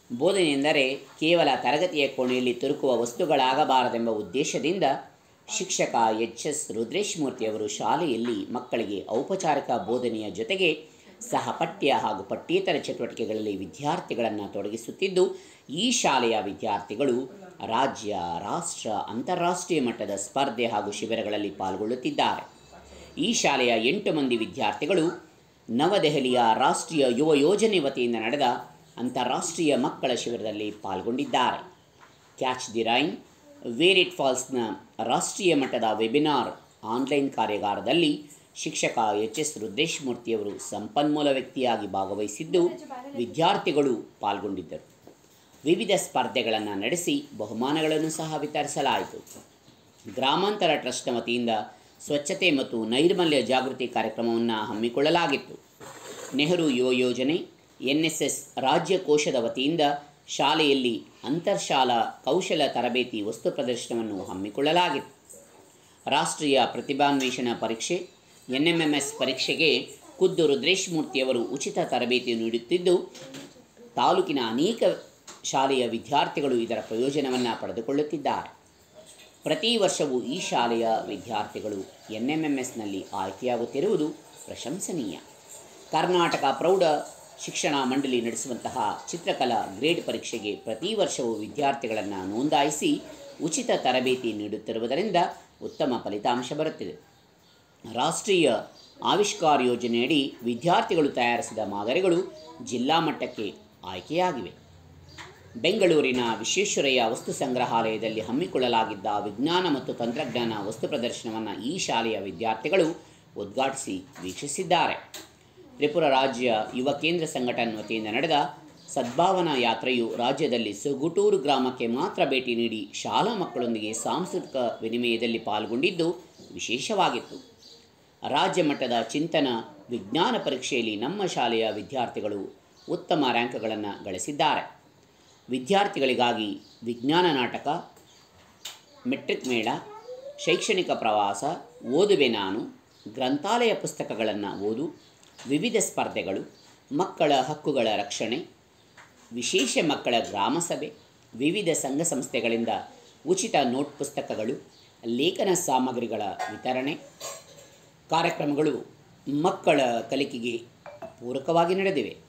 ಬೋಧನೆ ಎಂದರೆ ಕೇವಲ ತರಗತಿಯ ಕೋಣೆಯಲ್ಲಿ ತುರುಕುವ ವಸ್ತುಗಳಾಗಬಾರದೆಂಬ ಉದ್ದೇಶದಿಂದ ಶಿಕ್ಷಕ ಎಚ್ ಎಸ್ ರುದ್ರೇಶ್ಮೂರ್ತಿಯವರು ಶಾಲೆಯಲ್ಲಿ ಮಕ್ಕಳಿಗೆ ಔಪಚಾರಿಕ ಬೋಧನೆಯ ಜೊತೆಗೆ ಸಹಪಠ್ಯ ಹಾಗೂ ಪಠ್ಯೇತರ ಚಟುವಟಿಕೆಗಳಲ್ಲಿ ವಿದ್ಯಾರ್ಥಿಗಳನ್ನು ತೊಡಗಿಸುತ್ತಿದ್ದು ಈ ಶಾಲೆಯ ವಿದ್ಯಾರ್ಥಿಗಳು ರಾಜ್ಯ ರಾಷ್ಟ್ರ ಅಂತಾರಾಷ್ಟ್ರೀಯ ಮಟ್ಟದ ಸ್ಪರ್ಧೆ ಹಾಗೂ ಶಿಬಿರಗಳಲ್ಲಿ ಪಾಲ್ಗೊಳ್ಳುತ್ತಿದ್ದಾರೆ ಈ ಶಾಲೆಯ ಎಂಟು ಮಂದಿ ವಿದ್ಯಾರ್ಥಿಗಳು ನವದೆಹಲಿಯ ರಾಷ್ಟ್ರೀಯ ಯುವ ಯೋಜನೆ ವತಿಯಿಂದ ನಡೆದ ಅಂತಾರಾಷ್ಟ್ರೀಯ ಮಕ್ಕಳ ಶಿಬಿರದಲ್ಲಿ ಪಾಲ್ಗೊಂಡಿದ್ದಾರೆ catch the rain where it ಫಾಲ್ಸ್ನ ರಾಷ್ಟ್ರೀಯ ಮಟ್ಟದ ವೆಬಿನಾರ್ ಆನ್ಲೈನ್ ಕಾರ್ಯಾಗಾರದಲ್ಲಿ ಶಿಕ್ಷಕ ಎಚ್ ಎಸ್ ರುದ್ರೇಶ್ಮೂರ್ತಿಯವರು ಸಂಪನ್ಮೂಲ ವ್ಯಕ್ತಿಯಾಗಿ ಭಾಗವಹಿಸಿದ್ದು ವಿದ್ಯಾರ್ಥಿಗಳು ಪಾಲ್ಗೊಂಡಿದ್ದರು ವಿವಿಧ ಸ್ಪರ್ಧೆಗಳನ್ನು ನಡೆಸಿ ಬಹುಮಾನಗಳನ್ನು ಸಹ ವಿತರಿಸಲಾಯಿತು ಗ್ರಾಮಾಂತರ ಟ್ರಸ್ಟ್ನ ವತಿಯಿಂದ ಸ್ವಚ್ಛತೆ ಮತ್ತು ನೈರ್ಮಲ್ಯ ಜಾಗೃತಿ ಕಾರ್ಯಕ್ರಮವನ್ನು ಹಮ್ಮಿಕೊಳ್ಳಲಾಗಿತ್ತು ನೆಹರು ಯುವ ಯೋಜನೆ ಎನ್ ಎಸ್ ಎಸ್ ರಾಜ್ಯ ಕೋಶದ ವತಿಯಿಂದ ಶಾಲೆಯಲ್ಲಿ ಅಂತರ್ಶಾಲಾ ಕೌಶಲ ತರಬೇತಿ ವಸ್ತು ಪ್ರದರ್ಶನವನ್ನು ಹಮ್ಮಿಕೊಳ್ಳಲಾಗಿತ್ತು ರಾಷ್ಟ್ರೀಯ ಪ್ರತಿಭಾನ್ವೇಷಣಾ ಪರೀಕ್ಷೆ ಎನ್ ಎಂ ಎಂ ಎಸ್ ಪರೀಕ್ಷೆಗೆ ಖುದ್ದು ರುದ್ರೇಶ್ಮೂರ್ತಿಯವರು ಉಚಿತ ತರಬೇತಿ ನೀಡುತ್ತಿದ್ದು ತಾಲೂಕಿನ ಅನೇಕ ಶಾಲೆಯ ವಿದ್ಯಾರ್ಥಿಗಳು ಇದರ ಪ್ರಯೋಜನವನ್ನು ಪಡೆದುಕೊಳ್ಳುತ್ತಿದ್ದಾರೆ ಪ್ರತಿ ವರ್ಷವೂ ಈ ಶಾಲೆಯ ವಿದ್ಯಾರ್ಥಿಗಳು ಎನ್ ಎಂ ಎಂ ಎಸ್ನಲ್ಲಿ ಆಯ್ಕೆಯಾಗುತ್ತಿರುವುದು ಪ್ರಶಂಸನೀಯ ಕರ್ನಾಟಕ ಪ್ರೌಢ ಶಿಕ್ಷಣ ಮಂಡಳಿ ನಡೆಸುವಂತಹ ಚಿತ್ರಕಲಾ ಗ್ರೇಡ್ ಪರೀಕ್ಷೆಗೆ ಪ್ರತಿ ವರ್ಷವೂ ವಿದ್ಯಾರ್ಥಿಗಳನ್ನು ನೋಂದಾಯಿಸಿ ಉಚಿತ ತರಬೇತಿ ನೀಡುತ್ತಿರುವುದರಿಂದ ಉತ್ತಮ ಫಲಿತಾಂಶ ಬರುತ್ತಿದೆ ರಾಷ್ಟ್ರೀಯ ಆವಿಷ್ಕಾರ ಯೋಜನೆಯಡಿ ವಿದ್ಯಾರ್ಥಿಗಳು ತಯಾರಿಸಿದ ಮಾದರಿಗಳು ಜಿಲ್ಲಾ ಮಟ್ಟಕ್ಕೆ ಆಯ್ಕೆಯಾಗಿವೆ ಬೆಂಗಳೂರಿನ ವಿಶ್ವೇಶ್ವರಯ್ಯ ವಸ್ತು ಸಂಗ್ರಹಾಲಯದಲ್ಲಿ ಹಮ್ಮಿಕೊಳ್ಳಲಾಗಿದ್ದ ವಿಜ್ಞಾನ ಮತ್ತು ತಂತ್ರಜ್ಞಾನ ವಸ್ತು ಪ್ರದರ್ಶನವನ್ನು ಈ ಶಾಲೆಯ ವಿದ್ಯಾರ್ಥಿಗಳು ಉದ್ಘಾಟಿಸಿ ವೀಕ್ಷಿಸಿದ್ದಾರೆ ತ್ರಿಪುರ ರಾಜ್ಯ ಯುವ ಕೇಂದ್ರ ಸಂಘಟನೆ ವತಿಯಿಂದ ನಡೆದ ಸದ್ಭಾವನಾ ಯಾತ್ರೆಯು ರಾಜ್ಯದಲ್ಲಿ ಸುಗುಟೂರು ಗ್ರಾಮಕ್ಕೆ ಮಾತ್ರ ಭೇಟಿ ನೀಡಿ ಶಾಲಾ ಮಕ್ಕಳೊಂದಿಗೆ ಸಾಂಸ್ಕೃತಿಕ ವಿನಿಮಯದಲ್ಲಿ ಪಾಲ್ಗೊಂಡಿದ್ದು ವಿಶೇಷವಾಗಿತ್ತು ರಾಜ್ಯ ಮಟ್ಟದ ಚಿಂತನ ವಿಜ್ಞಾನ ಪರೀಕ್ಷೆಯಲ್ಲಿ ನಮ್ಮ ಶಾಲೆಯ ವಿದ್ಯಾರ್ಥಿಗಳು ಉತ್ತಮ ರ್ಯಾಂಕ್ಗಳನ್ನು ಗಳಿಸಿದ್ದಾರೆ ವಿದ್ಯಾರ್ಥಿಗಳಿಗಾಗಿ ವಿಜ್ಞಾನ ನಾಟಕ ಮೆಟ್ರಿಕ್ ಮೇಳ ಶೈಕ್ಷಣಿಕ ಪ್ರವಾಸ ಓದುವೆ ನಾನು ಗ್ರಂಥಾಲಯ ಪುಸ್ತಕಗಳನ್ನು ಓದು ವಿವಿಧ ಸ್ಪರ್ಧೆಗಳು ಮಕ್ಕಳ ಹಕ್ಕುಗಳ ರಕ್ಷಣೆ ವಿಶೇಷ ಮಕ್ಕಳ ಗ್ರಾಮ ಸಭೆ ವಿವಿಧ ಸಂಘ ಸಂಸ್ಥೆಗಳಿಂದ ಉಚಿತ ನೋಟ್ ಪುಸ್ತಕಗಳು ಲೇಖನ ಸಾಮಗ್ರಿಗಳ ವಿತರಣೆ ಕಾರ್ಯಕ್ರಮಗಳು ಮಕ್ಕಳ ಕಲಿಕೆಗೆ ಪೂರಕವಾಗಿ ನಡೆದಿವೆ